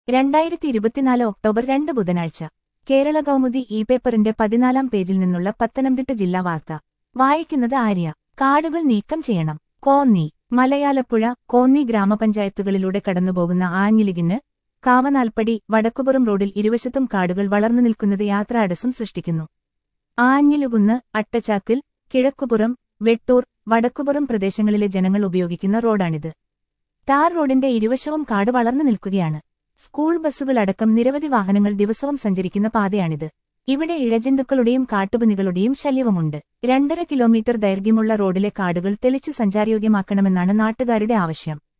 രണ്ടായിരത്തി ഇരുപത്തിനാല് ഒക്ടോബർ രണ്ട് ബുധനാഴ്ച കേരള കൗമുദി ഇ പേപ്പറിന്റെ പതിനാലാം പേജിൽ നിന്നുള്ള പത്തനംതിട്ട ജില്ലാ വാർത്ത വായിക്കുന്നത് ആര്യ കാടുകൾ നീക്കം ചെയ്യണം കോന്നി മലയാലപ്പുഴ കോന്നി ഗ്രാമപഞ്ചായത്തുകളിലൂടെ കടന്നുപോകുന്ന ആഞ്ഞിലികിന് കാവനാൽപ്പടി വടക്കുപുറം റോഡിൽ ഇരുവശത്തും കാടുകൾ വളർന്നു നിൽക്കുന്നത് യാത്രാടസ്സം സൃഷ്ടിക്കുന്നു ആഞ്ഞിലുകുന്ന് അട്ടച്ചാക്കിൽ കിഴക്കുപുറം വെട്ടൂർ വടക്കുപുറം പ്രദേശങ്ങളിലെ ജനങ്ങൾ ഉപയോഗിക്കുന്ന റോഡാണിത് ടാർ റോഡിന്റെ ഇരുവശവും കാട് വളർന്നു നിൽക്കുകയാണ് സ്കൂൾ ബസ്സുകളടക്കം നിരവധി വാഹനങ്ങൾ ദിവസവും സഞ്ചരിക്കുന്ന പാതയാണിത് ഇവിടെ ഇഴജന്തുക്കളുടെയും കാട്ടുപന്നികളുടെയും ശല്യവുമുണ്ട് രണ്ടര കിലോമീറ്റർ ദൈർഘ്യമുള്ള റോഡിലെ കാടുകൾ തെളിച്ചു സഞ്ചാരയോഗ്യമാക്കണമെന്നാണ് നാട്ടുകാരുടെ ആവശ്യം